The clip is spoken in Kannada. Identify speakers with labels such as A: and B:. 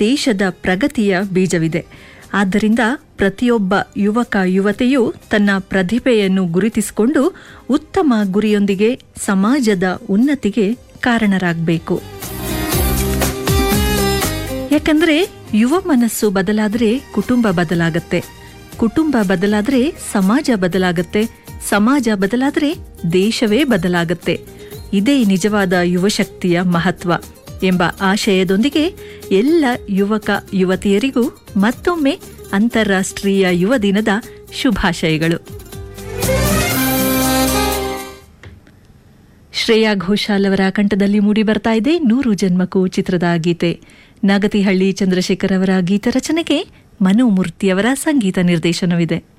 A: ದೇಶದ ಪ್ರಗತಿಯ ಬೀಜವಿದೆ ಆದ್ದರಿಂದ ಪ್ರತಿಯೊಬ್ಬ ಯುವಕ ಯುವತೆಯು ತನ್ನ ಪ್ರತಿಭೆಯನ್ನು ಗುರುತಿಸಿಕೊಂಡು ಉತ್ತಮ ಗುರಿಯೊಂದಿಗೆ ಸಮಾಜದ ಉನ್ನತಿಗೆ ಕಾರಣರಾಗಬೇಕು ಯಾಕಂದ್ರೆ ಯುವ ಮನಸ್ಸು ಬದಲಾದ್ರೆ ಕುಟುಂಬ ಬದಲಾಗತ್ತೆ ಕುಟುಂಬ ಬದಲಾದ್ರೆ ಸಮಾಜ ಬದಲಾಗತ್ತೆ ಸಮಾಜ ಬದಲಾದ್ರೆ ದೇಶವೇ ಬದಲಾಗತ್ತೆ ಇದೇ ನಿಜವಾದ ಯುವಶಕ್ತಿಯ ಮಹತ್ವ ಎಂಬ ಆಶಯದೊಂದಿಗೆ ಎಲ್ಲ ಯುವಕ ಯುವತಿಯರಿಗೂ ಮತ್ತೊಮ್ಮೆ ಅಂತಾರಾಷ್ಟ್ರೀಯ ಯುವ ದಿನದ ಶುಭಾಶಯಗಳು ಶ್ರೇಯಾ ಘೋಷಾಲ್ ಅವರ ಕಂಠದಲ್ಲಿ ಮೂಡಿ ಬರ್ತಾ ಇದೆ ನೂರು ಜನ್ಮಕ್ಕೂ ಚಿತ್ರದ ಗೀತೆ ನಾಗತಿಹಳ್ಳಿ ಚಂದ್ರಶೇಖರ್ ಅವರ ಗೀತ ರಚನೆಗೆ ಮನೋಮೂರ್ತಿಯವರ ಸಂಗೀತ ನಿರ್ದೇಶನವಿದೆ